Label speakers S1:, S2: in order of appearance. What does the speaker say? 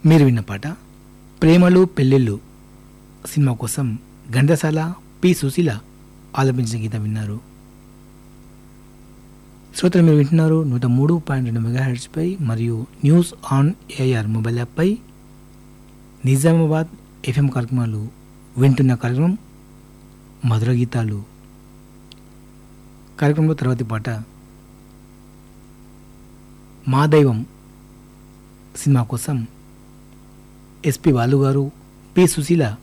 S1: మీరు విన్న పాట ప్రేమలు పెళ్ళిళ్ళు సినిమా కోసం ఘంటసాల పి సుశీల ఆలపించిన గీతం విన్నారు శ్రోతలు మీరు వింటున్నారు నూట మూడు పాయింట్ రెండు మెగా పై మరియు న్యూస్ ఆన్ ఏఆర్ మొబైల్ యాప్పై నిజామాబాద్ ఎఫ్ఎం కార్యక్రమాలు వింటున్న కార్యక్రమం మధుర గీతాలు కార్యక్రమంలో తర్వాతి పాట మా దైవం సినిమా కోసం ఎస్పి బాలు గారు పి సుశీల